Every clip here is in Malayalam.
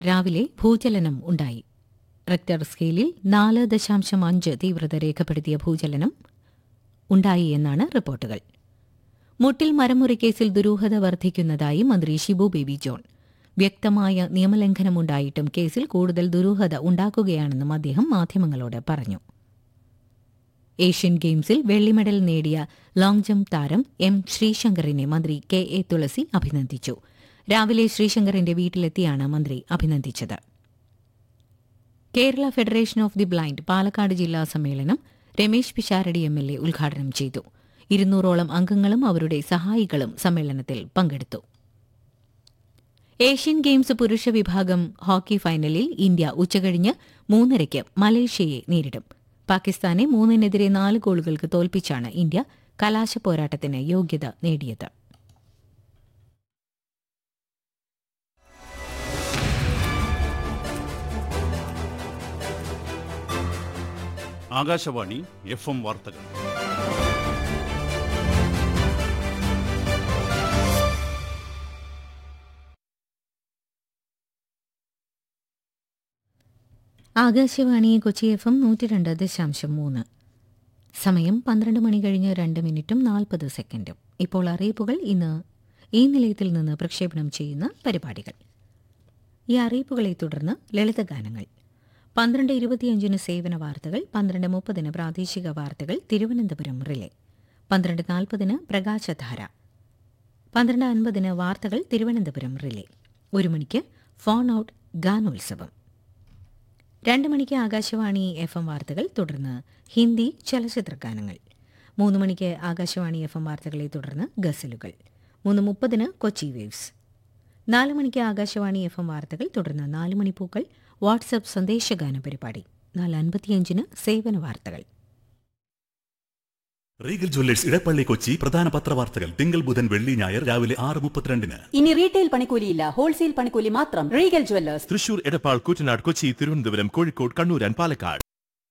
രാവിലെ ഭൂചലനം ഉണ്ടായി റെക്ടർ സ്കെയിലിൽ നാല് ദശാംശം അഞ്ച് തീവ്രത രേഖപ്പെടുത്തിയ ഭൂചലനം ഉണ്ടായി എന്നാണ് റിപ്പോർട്ടുകൾ മുട്ടിൽ മരമുറി കേസിൽ ദുരൂഹത വർദ്ധിക്കുന്നതായി മന്ത്രി ഷിബു ബേബി ജോൺ വ്യക്തമായ നിയമലംഘനമുണ്ടായിട്ടും കേസിൽ കൂടുതൽ ദുരൂഹത ഉണ്ടാക്കുകയാണെന്നും അദ്ദേഹം മാധ്യമങ്ങളോട് പറഞ്ഞു ഏഷ്യൻ ഗെയിംസിൽ വെള്ളി മെഡൽ നേടിയ ലോങ് ജംപ് താരം എം ശ്രീശങ്കറിനെ മന്ത്രി കെ എ തുളസി അഭിനന്ദിച്ചു രാവിലെ ശ്രീശങ്കറിന്റെ വീട്ടിലെത്തിയാണ് മന്ത്രി അഭിനന്ദിച്ചത് Kerala federation of the blind Palakkad ജില്ലാ സമ്മേളനം Ramesh Pisharody M L A ഉദ്ഘാടനം ചെയ്തു ഇരുന്നൂറോളം അംഗങ്ങളും അവരുടെ സഹായികളും സമ്മേളനത്തിൽ പങ്കെടുത്തു ഏഷ്യൻ ഗെയിംസ് പുരുഷ വിഭാഗം ഹോക്കി ഫൈനലിൽ ഇന്ത്യ ഉച്ചകഴിഞ്ഞ് മൂന്നരയ്ക്ക് മലേഷ്യയെ നേരിടും പാകിസ്ഥാനെ മൂന്നിനെതിരെ നാല് ഗോളുകൾക്ക് തോൽപ്പിച്ചാണ് ഇന്ത്യ കലാശ പോരാട്ടത്തിന് യോഗ്യത നേടിയത് ആകാശവാണി എഫ് എം വാർത്തകൾ ആകാശവാണി കൊച്ചി എഫ് എം നൂറ്റി രണ്ട് ദശാംശം മൂന്ന് സമയം പന്ത്രണ്ട് മണി കഴിഞ്ഞ് രണ്ട് മിനിറ്റും നാൽപ്പത് സെക്കൻഡും ഇപ്പോൾ അറിയിപ്പുകൾ ഇന്ന് ഈ നിലയത്തിൽ നിന്ന് പ്രക്ഷേപണം ചെയ്യുന്ന പരിപാടികൾ ഈ അറിയിപ്പുകളെ തുടർന്ന് ലളിതഗാനങ്ങൾ പന്ത്രണ്ട് ഇരുപത്തിയഞ്ചിന് സേവന വാർത്തകൾ പന്ത്രണ്ട് മുപ്പതിന് പ്രാദേശിക വാർത്തകൾ തിരുവനന്തപുരം റിലേ പന്ത്രണ്ട് നാൽപ്പതിന് പ്രകാശധാര പന്ത്രണ്ട് അൻപതിന് വാർത്തകൾ തിരുവനന്തപുരം റിലേ ഒരു മണിക്ക് ഫോൺ ഔട്ട് ഗാനോത്സവം രണ്ട് മണിക്ക് ആകാശവാണി എഫ് എം വാർത്തകൾ തുടർന്ന് ഹിന്ദി ചലച്ചിത്ര ഗാനങ്ങൾ മൂന്ന് മണിക്ക് ആകാശവാണി എഫ് എം വാർത്തകളെ തുടർന്ന് ഗസലുകൾ മൂന്ന് മുപ്പതിന് കൊച്ചി വേവ്സ് നാല് മണിക്ക് ആകാശവാണി എഫ് എം വാർത്തകൾ തുടർന്ന് നാല് മണിപ്പൂക്കൾ വാട്സപ്പ് സന്ദേശഗാന പരിപാടി നാല് അൻപത്തിയഞ്ചിന് സേവന വാർത്തകൾ റീഗൽ ജ്വല്ലേഴ്സ് ഇടപ്പള്ളി കൊച്ചി പ്രധാന പത്രവാർത്തകൾ തിങ്കൾ ബുധൻ വെള്ളി ഞായർ രാവിലെ ആറ് മുപ്പത്തിരണ്ടിന് ഇനി റീറ്റെയിൽ പണിക്കൂലിയില്ല ഹോൾസെയിൽ പണിക്കൂലി മാത്രം Regal jewellers Thrissur Edappal Koottanad Kochi Thiruvananthapuram Kozhikode Kannur and Palakkad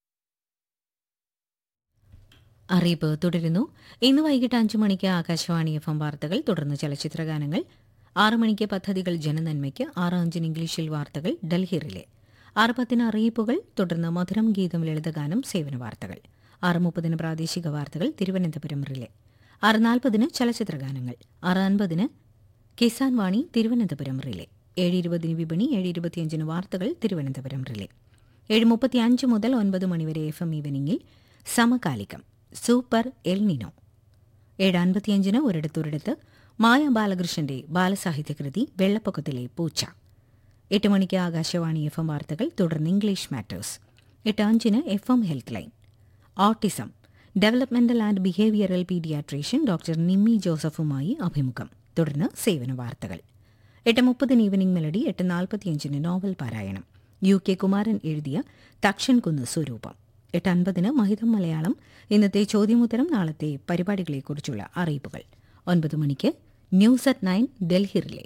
അറിയിപ്പ് തുടരുന്നു ഇന്ന് വൈകിട്ട് അഞ്ചു മണിക്ക് ആകാശവാണി എഫ് എം വാർത്തകൾ തുടർന്ന് ചലച്ചിത്ര ഗാനങ്ങൾ ആറ് മണിക്ക് പദ്ധതികൾ ജനനന്മയ്ക്ക് ആറ് അഞ്ചിന് ഇംഗ്ലീഷിൽ വാർത്തകൾ ഡൽഹി റിലേ ആറ് പത്തിന് അറിയിപ്പുകൾ തുടർന്ന് മധുരം ഗീതം ലളിതഗാനം സേവന വാർത്തകൾ ആറ് മുപ്പതിന് പ്രാദേശിക വാർത്തകൾ തിരുവനന്തപുരം റിലേ ആറ് നാൽപ്പതിന് ചലച്ചിത്ര ഗാനങ്ങൾ ആറ് അൻപതിന് കിസാൻ വാണി തിരുവനന്തപുരം റിലേ ഏഴ് ഇരുപതിന് വിപണി ഏഴ് ഇരുപത്തിയഞ്ചിന് വാർത്തകൾ തിരുവനന്തപുരം റിലേ ഏഴ് മുപ്പത്തിയഞ്ച് മുതൽ ഒൻപത് മണിവരെ എഫ് എം ഈവനിങ്ങിൽ സമകാലികം സൂപ്പർ എൽനിനോ ഏഴ് അൻപത്തിയഞ്ചിന് ഒരിടത്തൊരിടത്ത് മായ ബാലകൃഷ്ണന്റെ ബാലസാഹിത്യകൃതി വെള്ളപ്പൊക്കത്തിലെ പൂച്ച എട്ട് മണിക്ക് ആകാശവാണി എഫ് എം വാർത്തകൾ തുടർന്ന് ഇംഗ്ലീഷ് മാറ്റേഴ്സ് എട്ട് അഞ്ചിന് F M health line autism developmental and behavioural paediatrician doctor Nimmi ജോസഫുമായി അഭിമുഖം തുടർന്ന് സേവന വാർത്തകൾ എട്ട് മുപ്പതിന് ഈവനിംഗ് മെലഡി എട്ട് നാൽപ്പത്തിയഞ്ചിന് നോവൽ പാരായണം യു കെ കുമാരൻ എഴുതിയ തക്ഷൻ കുന്ന് സ്വരൂപം എട്ട് അൻപതിന് മഹിതം മലയാളം ഇന്നത്തെ ചോദ്യമുത്തരം നാളത്തെ പരിപാടികളെക്കുറിച്ചുള്ള അറിയിപ്പുകൾ ഒൻപത് മണിക്ക് news at nine Delhi relay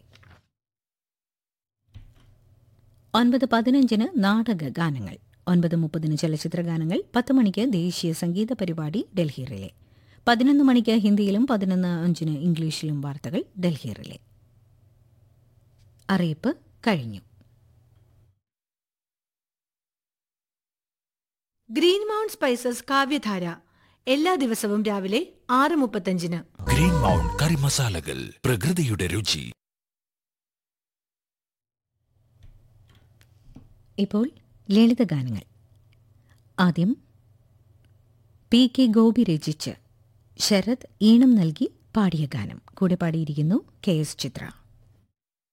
ഒൻപത് പതിനഞ്ചിന് നാടക ഗാനങ്ങൾ ഒൻപത് മുപ്പതിന് ചലച്ചിത്ര ഗാനങ്ങൾ പത്ത് മണിക്ക് ദേശീയ സംഗീത പരിപാടി ഡൽഹി റിലേ പതിനൊന്ന് മണിക്ക് ഹിന്ദിയിലും പതിനൊന്ന് അഞ്ചിന് ഇംഗ്ലീഷിലും വാർത്തകൾ ഡൽഹി റിലേ അറിയിപ്പ് കഴിഞ്ഞു ഗ്രീൻ മൗണ്ട് സ്പൈസസ് കാവ്യധാര എല്ലാ ദിവസവും രാവിലെ ആറ് മുപ്പത്തഞ്ചിന് ഗ്രീൻ മൗണ്ട് കറി മസാലകൾ പ്രകൃതിയുടെ രുചി ഇപ്പോൾ ലളിതഗാനങ്ങൾ ആദ്യം പി കെ ഗോപി രചിച്ച് ശരത് ഈണം നൽകി പാടിയ ഗാനം കൂടെ പാടിയിരിക്കുന്നു കെ എസ് ചിത്ര